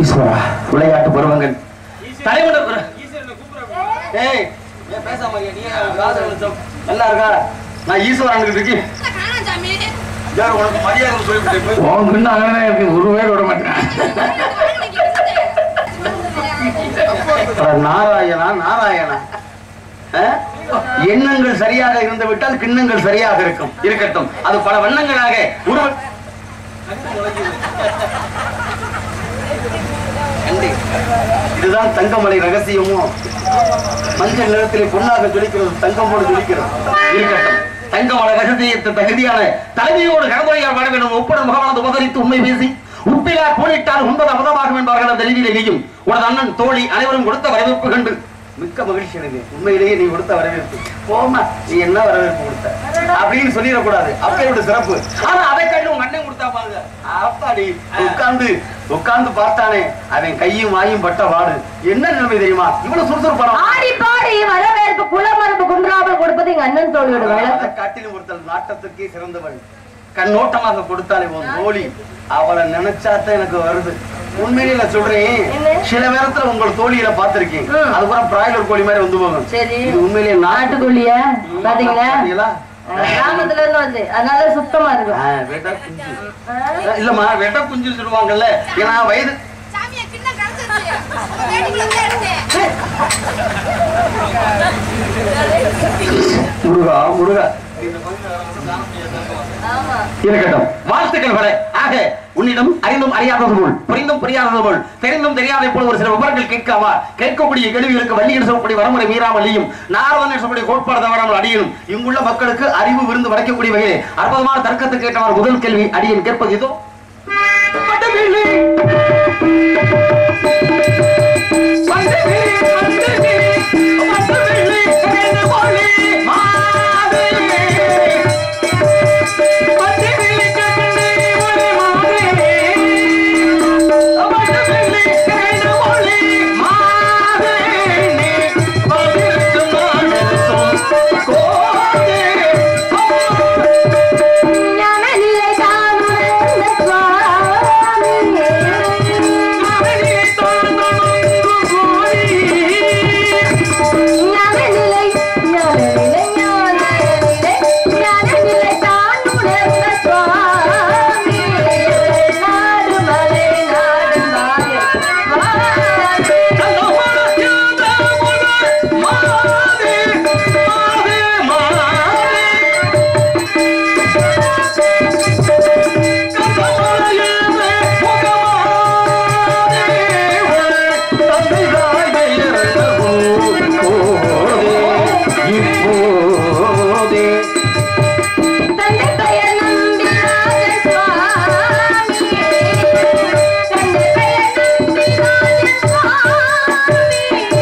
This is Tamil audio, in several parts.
ஈஸ்வரா விளையாட்டு பருவங்கள் தலைமுறை பரு- ஏய் ஏன் பேசாம இருக்கிய? நீ ஏன் காது வெளிச்சம்? நல்லா இருக்கா நான் ஈஸ்வரன் இருக்கேன் யார் உனக்கு மரியாதை சொல்லிவிட்டு போய் உன் அங்கே இருக்கு ஒரு பேர் விட மாட்டேன் அட நாராயணா நாராயணா அஹ்? எண்ணங்கள் சரியாக இருந்து விட்டால் கிண்ணங்கள் சரியாக இருக்கும் இருக்கட்டும் அது பல வண்ணங்களாக உருவ கண்டி. இதுதான் தங்கமலை ரகசியமோ மஞ்சள் நிறத்திலே பொன்னாக ஜொலிக்கிறது தங்கம் போல ஜொலிக்கிறது இருக்கட்டும் தங்கமலை ரகசியத்தை தகுதியான தலைமையோடு கடமுறையால் வாழ வேண்டும் ஒப்பட முகமானது உபகரித்து உண்மை பேசி உப்பிலா போலிட்டால் உண்பது அபதமாகும் என்பார்கள் அந்த தெளிவிலே நீயும் உனது அண்ணன் தோழி அனைவரும் கொடுத்த வரவேற்பு கண்டு மிக்க மகிழ்ச்சி எனக்கு உண்மையிலேயே நீ கொடுத்த வரவேற்பு போமா நீ என்ன வரவேற்பு கொடுத்த அப்படின்னு சொல்லிடக்கூடாது அப்பையோட சிறப்பு ஆனா அதை கண்டு உங்க அண்ணன் கொடுத்தா பாருங்க அப்பாடி உட்கார்ந்து உட்கார்ந்து பார்த்தானே அவன் கையும் வாயும் பட்ட வாடு என்ன நிலைமை தெரியுமா இவ்வளவு சுறுசுறுப்பான ஆடி பாடி வரவேற்பு குலமரபு குன்றாமல் கொடுப்பது எங்க அண்ணன் தோழியோட வேலை அதை காட்டிலும் ஒருத்தல் நாட்டத்துக்கே சிறந்தவள் கண்ணோட்டமாக கொடுத்தாலே உன் தோழி அவளை நினைச்சாத்தான் எனக்கு வருது உண்மையிலே நான் சொல்றேன் என்ன? சில நேரத்துல உங்கள் தோழியில பார்த்திருக்கேன் ம். அது கூட பிராய்லர் கோழி மாதிரி வந்து போகும் சரி இது உண்மையிலேயே நாட்டு நாட்டுக்கோழியா பாத்தீங்களா பாத்தீங்களா? கிராமத்துல இருந்து வந்து அதனால சுத்தமா ஆ, இருக்கும் வெட்ட குஞ்சு. ஆ? இல்லம்மா வெட்ட குஞ்சு சொல்லுவாங்கல்ல ஏன்னா வயது முருகா முருகா ஆமா இருக்கட்டும் வாழ்த்துக்கள் வர ஆக உன்னிடம் அறிந்தும் அறியாதது போல் புரிந்தும் புரியாதது போல் தெரிந்தும் தெரியாத போல் ஒரு சில விவரங்கள் கேட்காமா கேட்கக்கூடிய கேள்விகளுக்கு வள்ளியில் சொல்லக்கூடிய வரமுறை மீறாமல்லையும் நாரதன் சொல்லக்கூடிய கோட்பாடு தவறாமல் அடியனும் இங்குள்ள மக்களுக்கு அறிவு விருந்து வளைக்கக்கூடிய வகையில் அற்புதமான தர்க்கத்துக்கு கேட்டவர் முதல் கேள்வி அடியன் கேட்பது இதோ வடவேலி. வடவேலி, வடவேலி, வடவேலி, வேண்டுகோளி, மாதேவி. ஞானநிலை தானுணர்ந்த சுவாமி. ஞானநிலை, ஞானநிலை, ஞானநிலை, ஞானநிலை தானுணர்ந்த சுவாமி. நாடு மலை நாடு மாய தந்தை பெயர் நம்பிராஜ சுவாமி தந்தை பெயர் நம்பிராஜ சுவாமி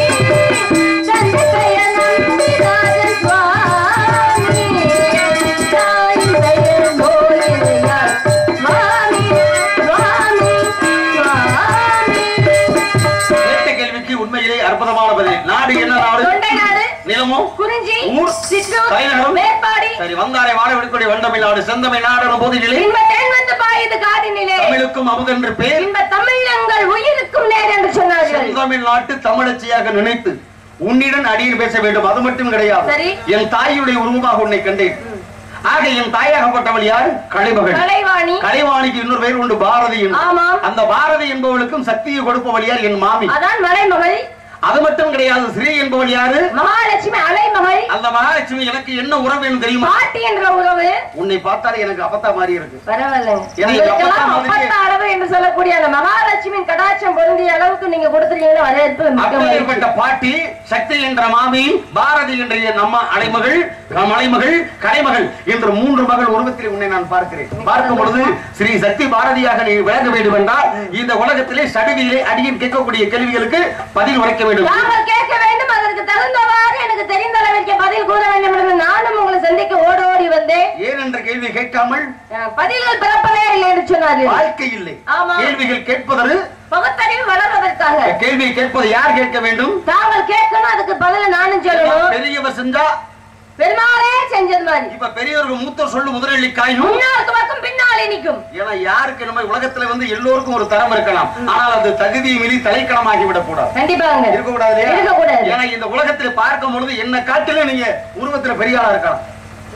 தந்தை பெயர் நம்பிராஜ சுவாமி தாய் பெயர் போலியா சுவாமி சுவாமி சுவாமி கேட்ட கேள்விக்கு உண்மையிலே அற்புதமான பதில் நாடு என்ன நாடு தொண்டை நாடு நிலமும் குறிஞ்சி ஊர், சிற்றூர் தலைநகரம். மேற்பாடி சரி வந்தாரை வாழ விடுக்கூடிய வண்டமிழ் நாடு செந்தமிழ் நாடு போதினிலே இன்ப தேன் வந்து பாயுது காதினிலே தமிழுக்கும் அமுதென்று பேர் இன்ப தமிழங்கள் உயிருக்கும் நேர் என்று சொன்னார்கள் செந்தமிழ் நாட்டு தமிழச்சியாக நினைத்து உன்னிடம் அடியில் பேச வேண்டும் அது மட்டும் கிடையாது சரி. என் தாயுடைய உருவமாக உன்னை கண்டேன் ஆக என் தாயாகப்பட்டவள் யார் கலைமகள் கலைவாணி கலைவாணிக்கு இன்னொரு பேர் உண்டு பாரதி என்று. ஆமாம். அந்த பாரதி என்பவளுக்கும் சக்தியை கொடுப்பவள் யார் என் மாமி அதான் மலைமகள் அது மட்டும் கிடையாது ஸ்ரீ என்பவள் யாரு மகாலட்சுமி அலைமகள் அந்த மகாலட்சுமி எனக்கு என்ன உறவு என்று தெரியுமா பாட்டி என்ற உறவு உன்னை பார்த்தாலே எனக்கு அப்பத்தா மாதிரி இருக்கு பரவாயில்லைங்க எனக்கு உங்களுக்கெல்லாம் அப்பத்தான் வந்துச்சு. அப்பத்த அளவு என்று சொல்லக்கூடிய அந்த மகாலட்சுமியின் கடாட்சம் பொருந்திய அளவுக்கு நீங்க கொடுத்துருக்கீங்கன்னா வரவேற்பு மிக்க மகிழ்ச்சி. அப்பேற்பட்ட பாட்டி சக்தி என்ற மாமி பாரதி என்ற என் அம்மா அலைமகள் மலைமகள் கலைமகள் என்ற மூன்று மகள் உருவத்தில் உன்னை நான் பார்க்கிறேன் பார்க்கும் பொழுது ஸ்ரீ சக்தி பாரதியாக நீ விளங்க வேண்டும் என்றால் இந்த உலகத்திலே சடுதியிலே அடியின் கேட்கக்கூடிய கேள்விகளுக்கு பதில் உரைக்க வேண்டும் நாங்கள் கேட்க வேண்டும் அதற்கு தகுந்தவாறு எனக்கு தெரிந்த அளவிற்கு பதில் கூற வேண்டும் என்று நானும் உங்களை சந்திக்க ஓடோடி வந்தேன் ஏன் என்ற கேள்வி கேட்காமல் அஹ், பதில்கள் பிறப்பதே இல்லை என்று சொன்னார்கள் வாழ்க்கை இல்லை ஆமா. கேள்விகள் கேட்பது பகுத்தறிவு வளர்வதற்காக கேள்வி கேட்பது யார் கேட்க வேண்டும் தாங்கள் கேட்கணும் அதுக்கு பதில நானும் சொல்லணும் பெரியவர் செஞ்சா பெருமாளே செஞ்சது மாதிரி இப்ப பெரியவர்கள் மூத்தர் சொல்லு முதலள்ளி காயும் முன்னாள் துவக்கம் பின்னால் தலை நிற்கும் ஏன்னா யாருக்கு நம்ம உலகத்துல வந்து எல்லோருக்கும் ஒரு தரம் இருக்கலாம் ஆனால் அது தகுதியை மீறி தலைக்கணமாகி விடக் கூடாது கண்டிப்பாங்க இருக்கக்கூடாது இல்லையா? இருக்கக்கூடாது. ஏன்னா இந்த உலகத்துல பார்க்கும் பொழுது என்ன காட்டிலும் நீங்க உருவத்துல பெரிய ஆளா இருக்கலாம்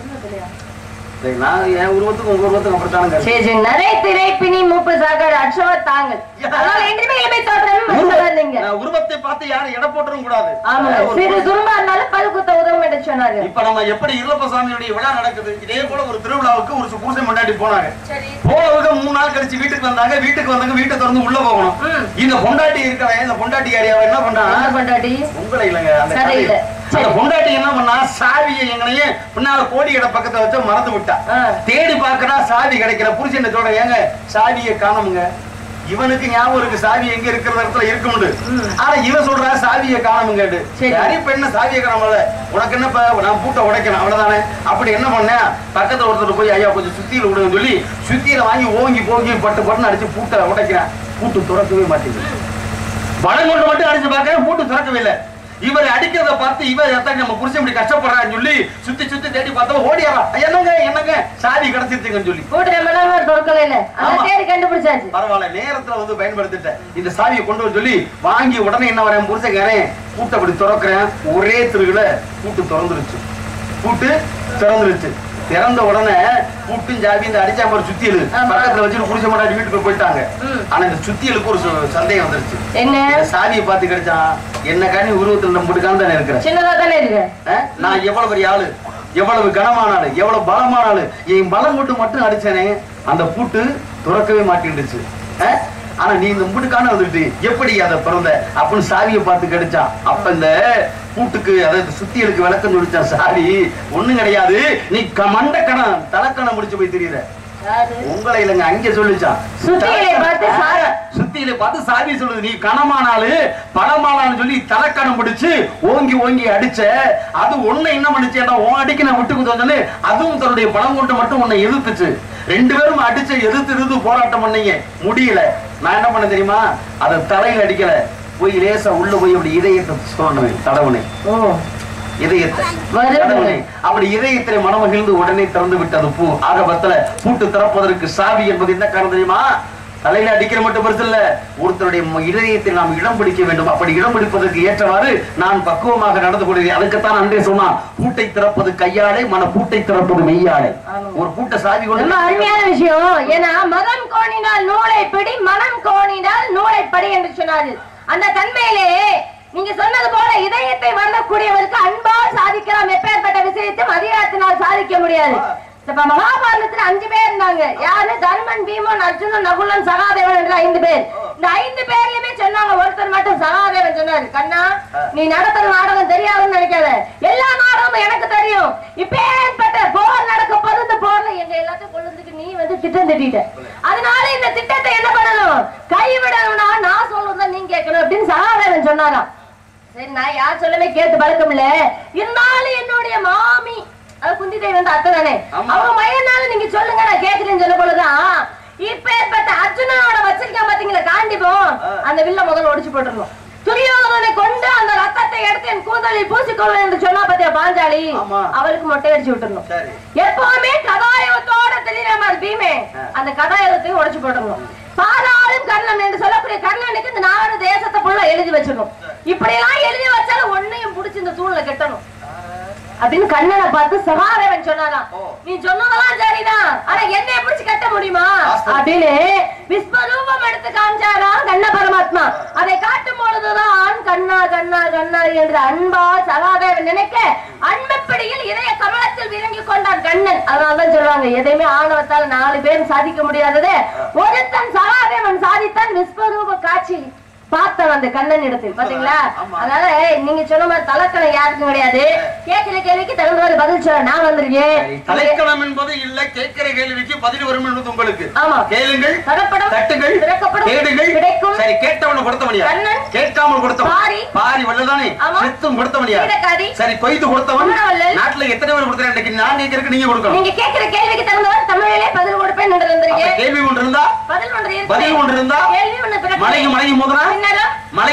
சரி, நான் என் உருவத்துக்கும் உங்க உருவத்துக்கும் அப்படித்தானுங்க சரி சரி நரை திரை பிணி மூப்பு சாகர் அச்சவ தாங்கள் அதனால என்றுமே இளமை தோற்றம் சொல்லாதீங்க நான் உருவத்தை பார்த்து யாரும் எடை போட்டுறவும் கூடாது ஆமாங்க ஒரு சிறு துரும்பா இருந்தாலும் பல் குத்த உதவும் என்று சொன்னாங்க இப்ப நம்ம எப்படி இருளப்ப சாமியுடைய விழா நடக்குது இதே போல ஒரு திருவிழாவுக்கு ஒரு பூசை முன்னாடி போனாங்க சரி போனவங்க மூணு நாள் கழிச்சு வீட்டுக்கு வந்தாங்க வீட்டுக்கு வந்தாங்க வீட்டை திறந்து உள்ள போகணும் ம். இந்த பொண்டாட்டி இருக்கிறவன் இந்த பொண்டாட்டி யாரியாவ என்ன என்ன பண்ணா பண்டாடி உங்களை இல்லைங்க அந்த கதையில. கதையில. அந்த பொண்டாட்டி என்ன பண்ணா சாவியை எங்கனையே பின்னால கோடி கடை பக்கத்துல வச்சு மறந்து விட்டா ஆ. தேடி பாக்குறா சாவி கிடைக்கல புருஷன் சொல்ற ஏங்க சாவியை காணுமுங்க இவனுக்கு ஞாபகம் இருக்கு சாவி எங்க இருக்கிற இடத்துல இருக்கும்னு ஆனா இவன் சொல்றா சாவியை காணுமுங்கட்டு சரி. சரி பெண்ண சாவியை காணாமல உனக்கு என்ன இப்ப நான் பூட்டை உடைக்கணும் அவ்வளவுதானே அப்படி என்ன பண்ணேன் பக்கத்துல ஒருத்தர் போய் ஐயா கொஞ்சம் சுத்தியில விடுன்னு சொல்லி சுத்தியில வாங்கி ஓங்கி போங்கி பட்டு பட்டுன்னு அடிச்சு பூட்டை உடைக்கிறேன் பூட்டு துறக்கவே மாட்டேங்குது பலம் கொண்டு மட்டும் அடிச்சு பார்க்க பூட்டு திறக்கவே இல்லை இவர் அடிக்கிறத பார்த்து இவர் எத்தனை நம்ம புருஷன் இப்படி கஷ்டப்படுறான்னு சொல்லி சுத்தி சுத்தி தேடி பார்த்தா ஓடியாரா என்னங்க என்னங்க சாவி கிடைச்சிருச்சுங்கன்னு சொல்லி கூட்டுற மலம் பொருட்கள் இல்ல ஆமா. அதை தேடி கண்டுபிடிச்சாச்சு பரவாயில்ல நேரத்துல வந்து பயன்படுத்திட்டேன் இந்த சாவியை கொண்டு வர சொல்லி வாங்கி உடனே என்ன வரேன் புருஷங்காரன் பூட்டை அப்படி திறக்கிறேன் ஒரே திருகுல பூட்டு திறந்துருச்சு பூட்டு திறந்துருச்சு திறந்த உடனே பூட்டும் சாவி இந்த அடிச்சா மாதிரி சுத்தியலு ஆமா. பக்கத்துல வச்சுட்டு புருஷ மாட்டாடி வீட்டுக்கு போயிட்டாங்க ம். ஆனா இந்த சுத்தியலுக்கு ஒரு சு- சந்தேகம் வந்துருச்சு என்ன இந்த சாவியை பார்த்து கிடைச்சான் என்ன காணி உருவத்தில் நம்பிட்டுக்கான் தானே இருக்கிறேன் சின்னதா தானே இருக்கு அஹ்? நான் எவ்வளவு பெரிய ஆளு எவ்வளவு கனமான ஆளு எவ்வளவு பலமான ஆளு என் பலம் கொண்டு மட்டும் அடிச்சேனே அந்த பூட்டு துறக்கவே மாட்டேன்டுச்சு அஹ்? ஆனா நீ இந்த முடுக்கான வந்துட்டு எப்படி அதை பிறந்த அப்படின்னு சாவியை பார்த்து கிடைச்சான் அப்ப இந்த பூட்டுக்கு அதாவது சுத்தியலுக்கு விளக்கம் சொல்லிச்சான் சாவி ஒண்ணும் கிடையாது நீ க- மண்டக்கணம் தலைக்கணம் முடிச்சு போய் தெரியுற யாரு? உங்களை இல்லைங்க அங்க சொல்லிச்சான் சுத்தியலை பார்த்து சாவி. ஆ, சுத்தியில பார்த்து சாவி சொல்லுது நீ கனமானாலு பணமானாலும் சொல்லி தலைக்கணம் பிடிச்சு ஓங்கி ஓங்கி அடிச்ச அது ஒண்ணு என்ன பண்ணுச்சேடா உன் அடிக்க நான் விட்டு குதோன்னு அதுவும் தன்னுடைய பணம் கொண்டு மட்டும் உன்னை எதிர்த்துச்சு ரெண்டு பேரும் அடிச்சு எதிர்த்து எதிர்த்து போராட்டம் பண்ணீங்க முடியல நான் என்ன பண்ண தெரியுமா அதை தலையில அடிக்கல போய் லேசா உள்ள போய் அப்படி இதயத்தை சொல்லணும் தடவுனே ஓ இதயத்தை வருது. கடவுளே, அப்படி இதயத்திலே மனமகிழ்ந்து உடனே திறந்து விட்டது பூ ஆகபத்துல பூட்டு திறப்பதற்கு சாவி என்பது என்ன காரணம் தெரியுமா தலையில அடிக்கிற மட்டும் பெருசு இல்ல ஒருத்தருடைய ம- இதயத்தில் நாம் இடம் பிடிக்க வேண்டும் அப்படி இடம் பிடிப்பதற்கு ஏற்றவாறு நான் பக்குவமாக நடந்து கொள்கிறேன் அதுக்குத்தான் அன்றே சொன்னான் பூட்டை திறப்பது கையாலே மன பூட்டை திறப்பது மெய்யாலே ஆமா. ஒரு பூட்டை சாவி ரொம்ப கொண்டு அருமையான விஷயம் ஏன்னா மகன் கோணினால் நூலை பிடி மனம் கோணினால் நூலை படி என்று சொன்னாரு அந்த தன்மையிலே நீங்க சொன்னது போல இதயத்தை வரக்கூடியவருக்கு அன்பால் சாதிக்கலாம் எப்பேற்பட்ட விஷயத்தையும் அதிகாரத்தினால் சாதிக்க முடியாது இப்ப மகாபாரதத்துல அஞ்சு பேர் இருந்தாங்க யாரு தர்மன் பீமன் அர்ஜுனன் நகுலன் சகாதேவன் என்ற ஐந்து பேர் இந்த ஐந்து பேர்லயுமே சொன்னாங்க ஒருத்தர் மட்டும் சகாதேவன் சொன்னாரு கண்ணா நீ நடத்துற நாடகம் தெரியாதுன்னு நினைக்காத எல்லா நாடகமும் எனக்கு தெரியும் இப்பேற்பட்ட போர் நடக்க போது இந்த போர்ல எங்க எல்லாத்தையும் கொள்ளுறதுக்கு நீ வந்து திட்டம் திட்டிட்ட அதனால இந்த திட்டத்தை என்ன பண்ணணும் கைவிடணும்னா நான் சொல்றதை நீங்க கேட்கணும் அப்படின்னு சகாதேவன் சொன்னாராம் சரி நான் யார் சொல்லவே கேட்டு பழக்கம் இல்ல இருந்தாலும் என்னுடைய மாமி அது குந்தி தேவி வந்து அத்தை தானே ஆமா. அவங்க மயனால நீங்க சொல்லுங்க நான் கேக்குறேன்னு சொல்ல போலதான் இப்பேற்பட்ட அர்ஜுனனோட வச்சிருக்கான் பாத்தீங்களா காண்டிபம் ஆ. அந்த வில்ல முதல்ல ஒடிச்சு போட்டுருணும் துரியோதனனை கொண்டு அந்த ரத்தத்தை எடுத்து என் கூந்தலில் பூசிக்கொள்வேன் என்று சொன்னா பாத்தியா பாஞ்சாலி ஆமா. அவளுக்கு மொட்டை அடிச்சு விட்டுறணும் சரி எப்பவுமே கதாயுகத்தோட தெரியற மாதிரி பீமே ஆ. அந்த கதாயுகத்தையும் உடைச்சு போட்டுருணும் பாதாளும் கர்ணன் என்று சொல்லக்கூடிய கர்ணனுக்கு இந்த நாடு தேசத்தை ஃபுல்லா எழுதி வச்சிடணும் இப்படி எல்லாம் எழுதி வச்சாலும் ஒன்னையும் புடிச்சு இந்த தூண்ல கட்டணும் அப்படின்னு கண்ணனை பார்த்து சகாதேவன் சொன்னாராம் ஓ. நீ சொன்னதெல்லாம் சரிதான் ஆனா என்னைய பிடிச்சு கட்ட முடியுமா வாஸ்தவம். அப்படின்னு விஸ்வரூபம் எடுத்து காமிச்சாராம் கண்ண பரமாத்மா அதை காட்டும் பொழுதுதான் கண்ணா கண்ணா கண்ணா என்று அன்பா சகாதேவன் நினைக்க அன்பப்படியில் இதய கமலத்தில் விளங்கி கொண்டான் கண்ணன் அதனாலதான் சொல்லுவாங்க எதையுமே ஆணவத்தால் நாலு பேர் சாதிக்க முடியாதது ஒருத்தன் சகாதேவன் சாதித்தான் விஸ்வரூப காட்சி பார்த்தவன் அந்த கண்ணன் இடத்தில் பாத்தீங்களா ஆமா. அதனால நீங்க சொன்ன மாதிரி தலக்கணம் யாருக்கும் கிடையாது கேட்கிற கேள்விக்கு தகுந்த மாதிரி பதில் சொல்ல நான் சரி, வந்திருக்கேன் தலைக்கணம் என்பது இல்ல கேட்கிற கேள்விக்கு பதில் வரும் என்பது உங்களுக்கு ஆமா. கேளுங்கள் தரப்படும் தட்டுங்கள் திறக்கப்படும் தேடுங்கள் கிடைக்கும் சரி கேட்டவன கொடுத்தவனியா கண்ணன். கேட்காமல் கொடுத்தவன் பாரி. பாரி வல்லதானே ஆமா. சித்தும் கொடுத்தவனியா சீடக்காரி. சரி கொய்து கொடுத்தவன் குமரவள்ளல். நாட்டுல எத்தனை பேர் கொடுத்தேன் இன்னைக்கு நான் கேட்கறதுக்கு நீங்க கொடுக்கணும் நீங்க கேட்கிற கேள்விக்கு தகுந்தவாறு தமிழிலே பதில் கொடுப்பேன் என்று அப்ப வந்திருக்கேன் கேள்வி ஒன்று இருந்தா பதில் ஒன்று இருக்கு. பதில் ஒன்று இருந்தா கேள்வி ஒன்று பிறகு. மலையும் மலையும் மோதினா சின்னரம் மலையும்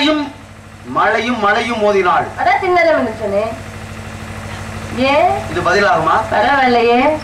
மலையும் மலையும் மோதினாள் அதான் சின்னரம் என்று சொன்னேன் ஏன் இது பதிலாகுமா பரவாயில்லையே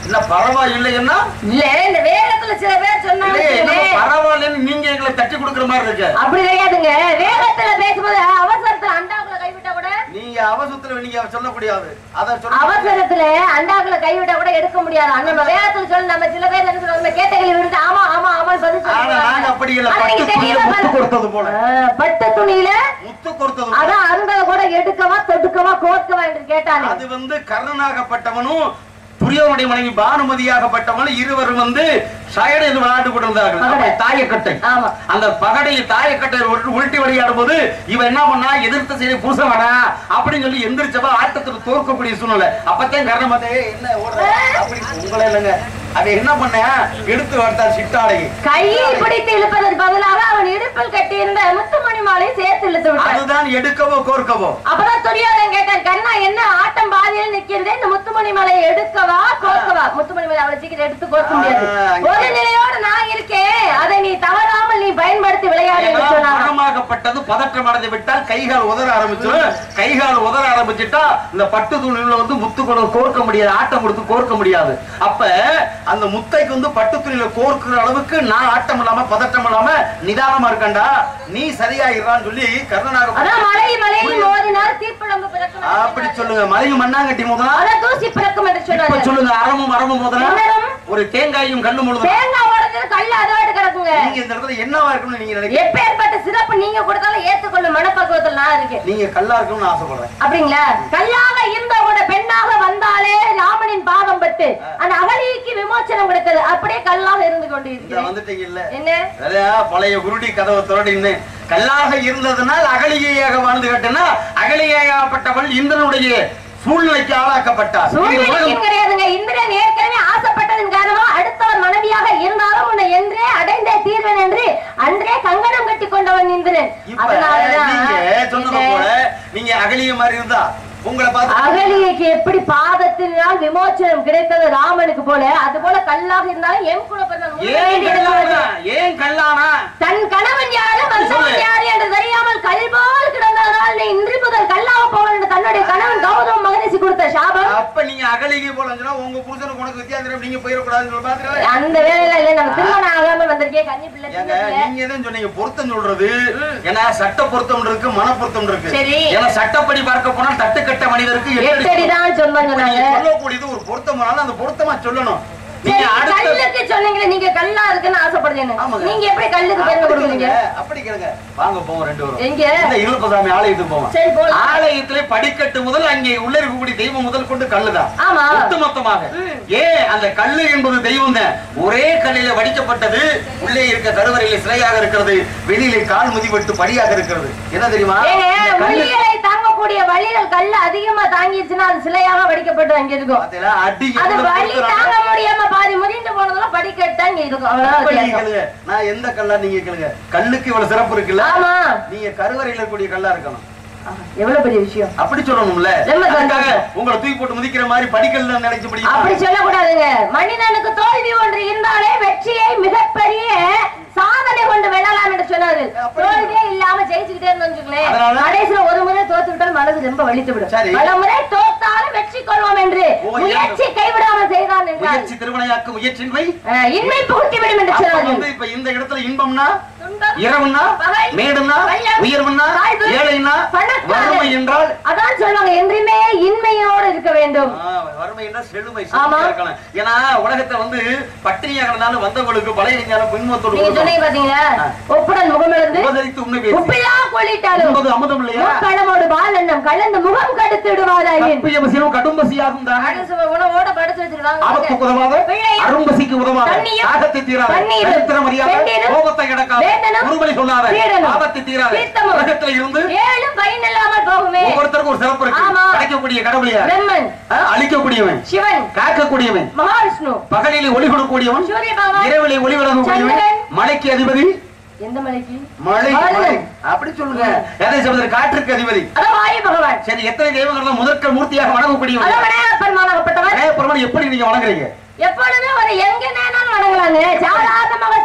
என்ன பரவாயில்லைன்னா இல்ல இந்த வேகத்துல சில பேர் சொன்னாங்க இல்லையே, என்னமோ வச்சுக்கோங்களேன். பரவாயில்லைன்னு நீங்க எங்களை தட்டி கொடுக்குற மாதிரி இருக்கு அப்படி கிடையாதுங்க வேகத்துல பேசும்போது அவசரத்துல அண்டாக்குள்ள கைவிட்டா கூட நீங்க அவசரத்துல நீங்க சொல்லக்கூடாது அத சொல்ல அவசரத்துல அண்டாக்குள்ள கைவிட்டா கூட எடுக்க முடியாது அந்த நம்ம வேகத்துல சொல்லி நம்ம சில பேர் என்ன சொல்லுவாங்க கேட்ட கேள்வி விடுத்து ஆமா ஆமா ஆமா பதில் ஆனா நாங்க சொல்லுவாங்க அப்படி இல்ல ஆனா பட்டு நீங்க துணியில தெளிவா முத்து பாருங்க. கொடுத்தது போல ஆ, பட்டு துணியில முத்து கொடுத்தது போல. அதான் அருந்ததை கூட எடுக்கவா தொடுக்கவா கோர்க்கவா என்று கேட்டாங்க அது வந்து கர்ணனாகப்பட்டவனும் துரியவனுடைய மனைவி பானுமதியாகப்பட்டவனும் இருவரும் வந்து சயடையில் விளையாட்டு கொண்டிருந்தார்கள் பகடை. அப்படி தாயக்கட்டை ஆமா அந்த பகடையை தாயக்கட்டை உருட்டி உருட்டி விளையாடும் போது இவன் என்ன பண்ணா எதிர்த்து செய்தி பூசவனா அப்படின்னு சொல்லி எந்திரிச்சப்ப ஆட்டத்துல தோற்கக்கூடிய சூழ்நிலை அப்பத்தான் கர்ணமதே என்ன ஓடுற அப்படி உங்களை இல்லைங்க அவன் என்ன பண்ண எடுத்து வந்தார் சிட்டாடை கையை பிடித்து இழுப்பதற்கு பதிலாக அவன் இடுப்பில் கட்டியிருந்த முத்துமணி மாலையை சேர்த்து இழுத்து விட்டான் அதுதான் எடுக்கவோ கோர்க்கவோ அப்பதான் துரியோதன் கேட்டான் கண்ணா என்ன ஆட்டம் பாதியில் நிக்கிறது இந்த முத்துமணி மலையை எடுக்கவா கோர்க்கவா முத்துமணி மலை அவ்வளவு சீக்கிரம் எடுத்து கோர்க்க முடியாது ஆ, அங்க- ஒரு நிலையோடு நான் இருக்கேன் அதை நீ தவறாமல் நீ பயன்படுத்தி விளையாடு என்று ஏன்னா சொன்னாங்க மனமாகப்பட்டது பதற்றம் அடைந்து விட்டால் கைகால் உதற ஆரம்பிச்சிடும் கைகால் உதற ஆரம்பிச்சுட்டா இந்த பட்டு துணியில வந்து முத்து கொடு கோர்க்க முடியாது ஆட்டம் கொடுத்து கோர்க்க முடியாது அப்ப அந்த முத்தைக்கு வந்து பட்டு துணியில கோர்க்கிற அளவுக்கு நான் ஆட்டம் இல்லாம பதட்டம் இல்லாம நிதானமா இருக்கண்டா நீ சரியாயிரான்னு சொல்லி கர்ணனாக அதான் மலை மலையை மோதினால் தீப்பிழம்பு பிறக்கும் என்று அப்படி சொன்னாங்க. சொல்லுங்க மலையும் மண்ணாங்கட்டி முதலா அதான் தூசி பிறக்கும் என்று இப்ப சொன்னாங்க சொல்லுங்க அரமும் அரமும் முதலா என்னரம்? ஒரு தேங்காயும் கண்ணு முழுதும் தேங்காய் உடஞ்சது கல்லு அதோடு கிடக்குங்க நீங்க இந்த இடத்துல என்னவா இருக்கணும்னு நீங்க நினைக்கிறீங்க எப்பேற்பட்ட சிறப்பு நீங்க கொடுத்தாலும் ஏத்துக்கொள்ளும் மனப்பக்குவத்தில் நான் இருக்கேன் நீங்க கல்லா இருக்கணும்னு ஆசைப்படுறேன் அப்படிங்களா கல்லாக இருந்த கூட பெண்ணாக வந்தாலே ராமனின் பாதம் பட்டு அந்த அகலிக்கு விமோச்சனம் கொடுத்தது அப்படியே கல்லாக இருந்து கொண்டு இந்த இருக்கிறேன் வந்துட்டீங்க இல்ல என்ன அதையா பழைய குருடி கதவை திரடின்னு கல்லாக இருந்ததுனால் அகலிகையாக வாழ்ந்து கட்டினா அகலிகையாகப்பட்டவள் இந்திரனுடைய சூழ்நிலைக்கு ஆளாக்கப்பட்டார் இந்த சூழ்நிலைக்கும் உலகம் கிடையாதுங்க இந்திரன் ஏற்கனவே ஆசைப்பட்டதன் காரணமா அடுத்தவர் மனைவியாக இருந்தாலும் உன்னை என்றே அடைந்தே தீர்வேன் என்று அன்றே கங்கணம் கட்டி கொண்டவன் இந்திரன் இப்ப அதனாலதான் நீங்க சொன்னது இந்த போல நீங்க அகலிய மாதிரி இருந்தா உங்களை பார்த்து அகலிகைக்கு எப்படி பாதத்தினால் விமோச்சனம் கிடைத்தது ராமனுக்கு போல அது போல கல்லாக இருந்தாலும் எம் குல ஏன் கல்லானா ஏன் கல்லானா தன் கணவன் யாரு வந்தவன் சொல்லு. யாரு என்று தெரியாமல் கல் போல் கிடந்ததனால் நீ இன்று முதல் கல்லாக போவன் என்று தன்னுடைய கணவன் கௌதம் மகரிஷி கொடுத்த சாபம் அப்ப நீங்க அகலிகை போல இருந்துச்சுன்னா உங்க புருஷனுக்கு உனக்கு வித்தியாசம் நீங்க போயிடக்கூடாதுன்னு சொல்லி பாத்துருவேன் அந்த வேலையில இல்ல நம்ம திருமணம் ஆகாம வந்திருக்கேன் கன்னி பிள்ளை சின்ன ஏங்க பிள்ளை. நீங்க தான் சொன்னீங்க பொருத்தம் சொல்றது ஏன்னா சட்ட பொருத்தம் இருக்கு மன பொருத்தம் இருக்கு சரி. ஏன்னா சட்டப்படி பார்க்க போனா தட்டுக்கட்ட மனிதருக்கு எட்டு அடி எட்டடிதான் சொன்னாங்க இப்ப நீங்க நாங்க சொல்லக்கூடியது ஒரு பொருத்தமானாலும் அந்த பொருத்தமா சொல்லணும் சரி, நீங்க அடுத்த கல்லுக்கு சொன்னீங்களே நீங்க கல்லா இருக்குன்னு ஆசைப்படுறீங்க ஆமாங்க. நீங்க எப்படி கல்லுக்கு பெருமை அப்படி கொடுக்குறீங்க கேளுங்க, அப்படி கேளுங்க வாங்க போவோம் ரெண்டு பேரும் எங்க இந்த இருப்பசாமி ஆலயத்துக்கு போவோம் சரி போலாம் ஆலயத்திலே படிக்கட்டு முதல் அங்கே உள்ள இருக்கக்கூடிய தெய்வம் முதல் கொண்டு கல்லுதான் ஆமா ஒட்டுமொத்தமாக ம். ஏன் அந்த கல்லு என்பது தெய்வம் தான் ஒரே கல்லில வடிக்கப்பட்டது உள்ளே இருக்க கருவறையில சிலையாக இருக்கிறது வெளியிலே கால் முதிவட்டு படியாக இருக்கிறது என்ன தெரியுமா ஏங்க இந்த கல்லு உளிகளை தாங்கக்கூடிய வழிகள் கல்லு அதிகமா தாங்கிடுச்சுன்னா அது சிலையாக வடிக்கப்பட்டு அங்க இருக்கும் பாத்தீங்களா? அடி அது எவ்வளவு வலி கொடுக்குறாங்க. தாங்க முடியாம பாதி முறிந்து போனதெல்லாம் படிக்கட்டு அங்க இருக்கும் அவ்வளவுதான் அப்ப நீங்க வித்தியாசம். கேளுங்க. நான் எந்த கல்லா நீங்க கேளுங்க கல்லுக்கு இவ்வளவு சிறப்பு இருக்குல்ல ஆமா நீங்க கருவறையில இருக்கக்கூடிய கல்லா இருக்கணும் எவ்வளவு பெரிய விஷயம் அப்படி சொல்லணும்ல ரொம்ப அதுக்காக சந்தோஷம். உங்களை தூக்கி போட்டு முதிக்கிற மாதிரி படிக்கல்ல நினைச்சு அப்படி படிக்க சொல்லக்கூடாதுங்க மனிதனுக்கு தோல்வி ஒன்று இருந்தாலே வெற்றியை மிகப்பெரிய சாதனை கொண்டு வெல்லலாம் என்று சொன்னார்கள் அப்படி தோல்வியே இல்லாம ஜெயிச்சுக்கிட்டே இருந்தோம்னு வச்சுக்கோங்களேன் அதனால? கடைசியில ஒரு முறை தோத்து விட்டால் மனது ரொம்ப வலித்து விடும் சரி. பல முறை தோத்தாலும் வெற்றி கொள்வோம் என்று ஓ, முயற்சி கைவிடாமல் செய்தான் என்றால் முயற்சி திருவினையாக்கு முயற்சின்மை அஹ், இன்மை புகுத்தி விடும் என்று அப்ப சொன்னார்கள் வந்து இப்ப இந்த இடத்துல இன்பம்னா துன்பம், இரவுன்னா பகை, மேடுன்னா பள்ளம், உயர்வுன்னா தாழ்வு, ஏழைன்னா பணக்காரன். வறுமை என்றால் அதான் சொல்லுவாங்க என்றுமே இன்மையோடு இருக்க வேண்டும் ஆ, வறுமை என்றால் செழுமை ஆமா. செழுமையா இருக்கணும் ஏன்னா உலகத்தை வந்து பட்டினியா கிடந்தாலும் வந்தவங்களுக்கு பழைய இருந்தாலும் பின்மத்தோடு நீங்க கொடுக்கணும். சொன்னீங்க பாத்தீங்களா ஆ. ஒப்புடன் முகமிழந்து உபசரித்து உண்மை பேசி உப்பில்லா கொள்ளிட்டாலும் என்பது அமுதம் இல்லையா முப்பழமோடு பாலெண்ணம் கலந்து முகம் கடுத்து விடுவாராயின் கற்பியவசியம் கடும்பசியாகும் தான் அரசு உணவோட படுத்து வச்சிருக்காங்க ஆபத்துக்கு உதவாத பிள்ளை, அரும்பசிக்கு உதவாத தண்ணியும், தாகத்தை தீராத தண்ணீரும், சரித்திரம் அறியாத வெந்நீரும், கோபத்தை கிடக்காத வேதனம், உருவலை சொல்லாத பீடனம், ஆபத்தை தீராத தீர்த்தமும், உலகத்துல இருந்து ஏழும் பயன் இல்லாமல் போகுமே ஒவ்வொருத்தருக்கும் ஒரு சிறப்பு இருக்கு ஆமா. கிடைக்கக்கூடிய கடவுள் யார் பிரம்மன் ஆ, அழிக்கக்கூடியவன் சிவன் காக்கக்கூடியவன் மகாவிஷ்ணு பகலிலே ஒளி கொடுக்கக்கூடியவன் சூரிய பகவான் இரவிலே ஒளி விளங்கக்கூடியவன் சந்திரன். மலைக்கு அதிபதி எந்த மலைக்கு மழை வாழுதல். மழை. அப்படி சொல்லுங்க எதை சொல்றது காற்றுக்கு அதிபதி அதான் வாயு பகவான் சரி எத்தனை தெய்வங்கள் தான் முதற்க மூர்த்தியாக வணங்கக்கூடியவன் அதான் விநாயகப் பெருமானாகப்பட்டவர் பிரமாணம் எப்படி நீங்க வணங்குறீங்க எப்பொழுதுமே ஒரு எங்க நேனாலும் வணங்கலாங்க சாதாரணமாக சாணம்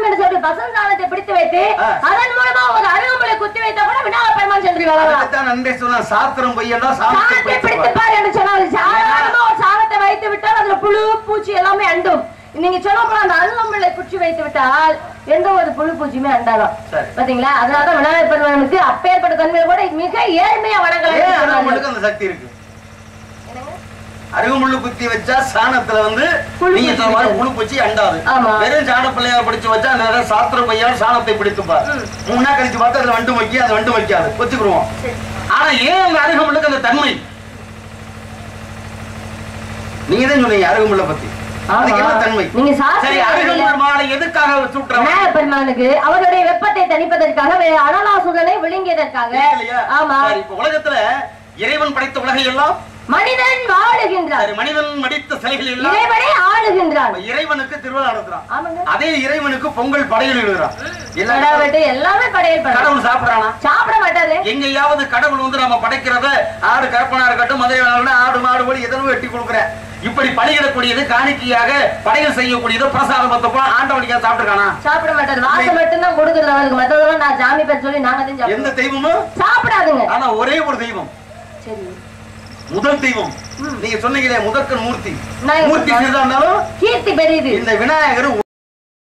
என்று சொல்லி பசங்க சாணத்தை பிடித்து வைத்து ஆ. அதன் மூலமா ஒரு அருகம்புலை குத்தி வைத்தா கூட விநாயகர் பெருமான் சென்று வரலாம் அதுக்குத்தான் நன்றே சொன்ன சாத்திரம் பொய்யன்னா சாமத்தை சாணத்தை பிடித்து பிடித்து பாரு என்று சொன்னால் சாதாரணமா ஒரு சாணத்தை வைத்து விட்டால் அதுல புழு பூச்சி எல்லாமே அண்டும் நீங்க சொல்ல போனா அந்த அருகம்புலை குச்சி வைத்து விட்டால் எந்த ஒரு புழு பூச்சியுமே அண்டாதான் சரி. பாத்தீங்களா அதனாலதான் விநாயகர் பெருமானுக்கு அப்பேற்பட்ட தன்மையில் கூட மிக ஏழ்மையா ஏன் வணங்கலாம் அருகம்புல்லுக்கு அந்த சக்தி இருக்கு அருகமுள்ளு குத்தி வச்சா சாணத்துல வந்து புழு நீங்க பூச்சி சொன்ன மாதிரி இருக்காது. புழு பூச்சி அண்டாது ஆமா. வெறும் சாண பிள்ளையார் பிடிச்சு வச்சா அந்த சாத்திர பையன் சாணத்தை பிடித்துப்பா மூணு நாள் கழிச்சு பார்த்தா அதுல வண்டு வைக்க அது வண்டு வைக்காது ஒத்துக்குருவோம் ஆனா ஏன் அந்த அருகமுள்ளுக்கு அந்த தன்மை நீங்க தான் சொன்னீங்க அருகமுள்ள பத்தி அதுக்கு என்ன தன்மை நீங்க சாஸ்திர சரி அருகமுள் மாலை எதுக்காக சுட்டுறாங்க விநாயகர் பெருமானுக்கு அவருடைய வெப்பத்தை தணிப்பதற்காக வே- அனலாசுரனை விழுங்கியதற்காக இல்லையா ஆமா சரி, இப்ப உலகத்துல இறைவன் படைத்த உலகை எல்லாம் மனிதன் வாழுகின்றார் சரி, மனிதன் மடித்த சிலைகள் எல்லாம் இறைவனை ஆளுகின்றார் அப்ப இறைவனுக்கு திருவிழா நடத்துறான் ஆமாங்க அதே இறைவனுக்கு பொங்கல் படையல் எழுதுறான் எல்லா கடவுள்கிட்ட எல்லாமே படையல் பண்ண கடவுள் சாப்பிடறானா சாப்பிட மாட்டாரு எங்கேயாவது கடவுள் வந்து நம்ம படைக்கிறத ஆடு கற்பனா இருக்கட்டும் மதுரை ஆடு மாடு போல எதனும் வெட்டி கொடுக்குற இப்படி பலியிடக்கூடியது காணிக்கையாக படையல் செய்யக்கூடியது பிரசாதம் மத்தப்போ ஆண்டவனிக்கா சாப்பிட்டுருக்கானா சாப்பிட மாட்டாரு வாசம் மட்டும்தான் கொடுக்குறது அவருக்கு மத்ததெல்லாம் நான் ஜாமி பேர் சொல்லி நாங்க தான் சாப்பிடுவோம். எந்த தெய்வமும் சாப்பிடாதுங்க ஆனா ஒரே ஒரு தெய்வம் சரி முதல் தெய்வம் நீங்க சொன்னீங்களே முதற்கன் மூர்த்தி நான் மூர்த்தி சிறிதா இருந்தாலும் கீர்த்தி பெரியது இந்த விநாயகர்